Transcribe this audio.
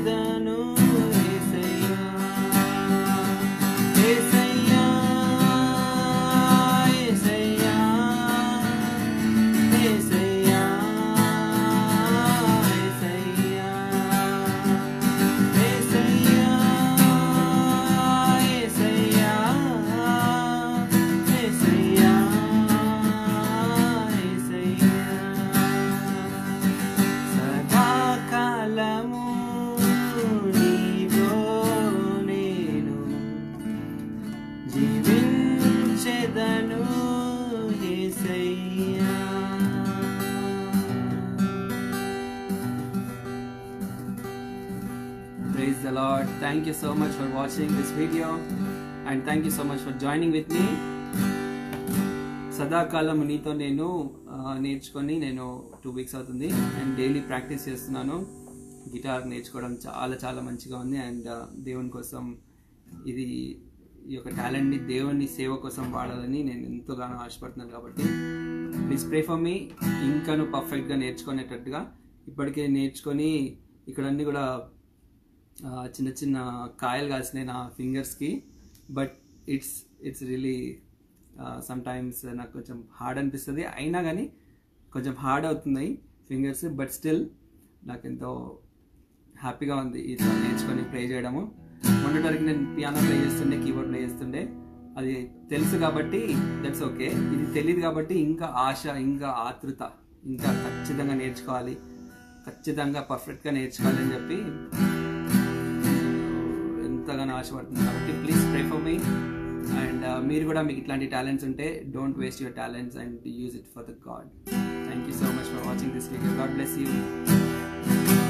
జీవించెదను యేసయ్యా యేసయ్యా యేసయ్యా యేసయ్యా యేసయ్యా యేసయ్యా యేసయ్యా యేసయ్యా యేసయ్యా సదాకాలము నీతో నేను జీవించెదను యేసయ్యా Praise the Lord. Thank you so much for watching this video and thank you so much for joining with me. సదాకాలం నీతో నేను ఆ, నేర్చుకొని నేను టూ వీక్స్ అవుతుంది అండ్ డైలీ ప్రాక్టీస్ చేస్తున్నాను గిటార్ నేర్చుకోవడం చాలా చాలా మంచిగా ఉంది అండ్ దేవుని కోసం ఇది ఈ యొక్క టాలెంట్ని దేవుని సేవ కోసం వాడాలని నేను ఎంతోగానో ఆశపడుతున్నాను కాబట్టి ప్లీజ్ ప్రే ఫర్ మీ ఇంకాను పర్ఫెక్ట్గా నేర్చుకునేటట్టుగా ఇప్పటికే నేర్చుకొని ఇక్కడ అన్ని కూడా ఆ, చిన్న చిన్న కాయలు కాసినాయి నా ఫింగర్స్కి but it's it's really some times నాకు కొంచెం హార్డ్ అనిపిస్తుంది అయినా కానీ కొంచెం హార్డ్ అవుతున్నాయి ఫింగర్స్ బట్ స్టిల్ నాకు ఎంతో హ్యాపీగా ఉంది ఇట్లా నేర్చుకొని ప్లే చేయడము మొన్నటి వరకు నేను పియానో ప్లే చేస్తుండే కీబోర్డ్ ప్లే చేస్తుండే అది తెలుసు కాబట్టి దట్స్ ఓకే ఇది తెలియదు కాబట్టి ఇంకా ఆశ ఇంకా ఆతృత ఇంకా ఖచ్చితంగా నేర్చుకోవాలి ఖచ్చితంగా పర్ఫెక్ట్గా నేర్చుకోవాలి అని చెప్పి ఎంతగానో ఆశపడుతుంది కాబట్టి please pray for me and మీరు కూడా మీకు ఇట్లాంటి టాలెంట్స్ ఉంటే don't waste your talents and use it for the God thank you so much for watching this video God bless you